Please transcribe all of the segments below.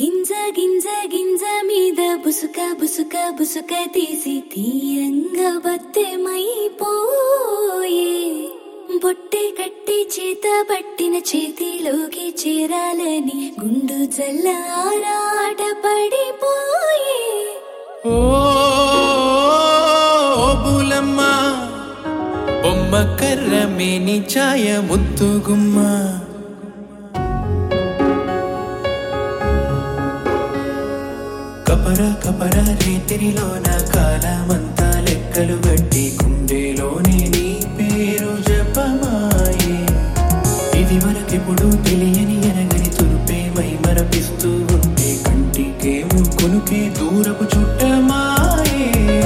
గింజ గింజ గింజ మీద బుసుక బుసుక బుసుక తీసి తీరంగా బత్తెమైపోయే బొట్టె కట్టి చేత పట్టిన చేతిలోకి చేరాలని గుండు జల్ల ఆరాట పడిపోయే ఓ బులమ్మ బొమ్మ కర్ర మేని ఛాయ ముద్దుగుమ్మ కపర కపర రేతిరిలో నా కాలమంతా లెక్కలు గట్టి గుండెలోనే నీ పేరు జపమాయే ఇది మనకెప్పుడు తెలియని ఎనగని తురుపేమై మరపిస్తూ ఉంటే కంటికేమో కొనుకే దూరపు చుట్టమాయే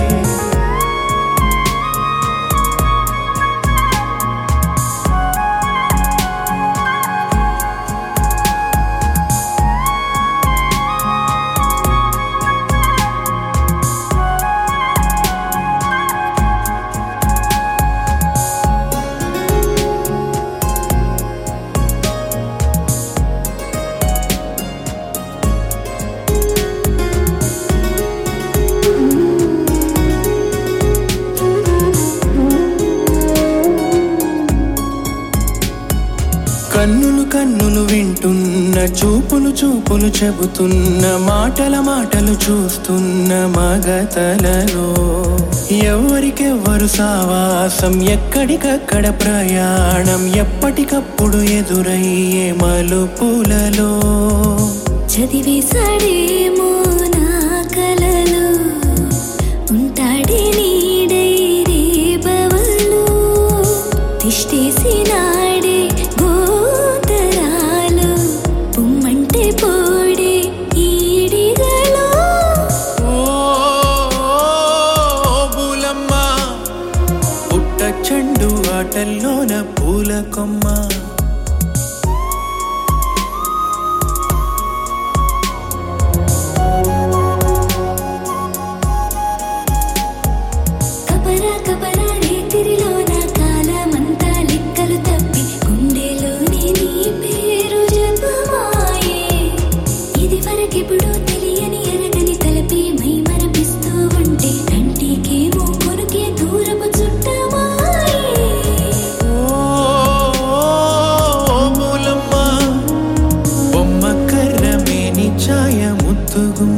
కన్నులు కన్నులు వింటున్న చూపులు చూపులు చెబుతున్న మాటల మాటలు చూస్తున్న మగతలలో ఎవరికెవ్వరు సావాసం ఎక్కడికక్కడ ప్రయాణం ఎప్పటికప్పుడు ఎదురయ్యే మలుపులలో చదివేశాడేమో నా కలలు ఉంటాడే నీడై రేపవలు తిష్టేసినాడే గోతరాలు పుమ్మంటే పోడే ఈడిగలో ఓ బులమ్మ పుట్ట చెండు ఆటల్లోన పూల కొమ్మ కపర కపర రేతిరిలో నా కాలమంతా లెక్కలు తప్పి గుండెలోని నీ పేరు జపమాయే ఇది వరకెప్పుడు తెలియని ఎరగని తలపి మై మరపిస్తూ ఉంటే కంటికేమో కొనుకే దూరపు చుట్టమాయే ఓ బులమ్మ బొమ్మ కర్ర మేని ఛాయ ముద్దుగుమ్మ